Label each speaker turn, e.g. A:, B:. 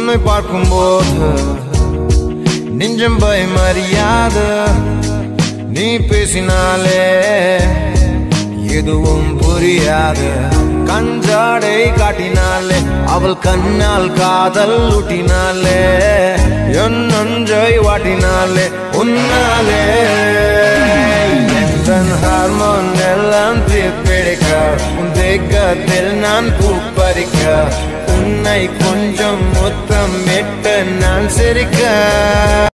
A: உன்னை பார்க்கும்போது நெஞ்சம் பயமறியாத நீ பேசினாலே எதுவும் புரியாது கஞ்சாடை காட்டினாலே அவள் கண்ணால் காதல் ஊட்டினாலே என் நஞ்சை வாட்டினாலே உன்னாலே என் ஹார்மோன் எல்லாம் தீர்ப்பிடிக்க உன் தேக்கத்தில் நான் பூப்பறிக்க உன்னை கொஞ்சம் முத்தம் விட்டு நான் சிரிக்க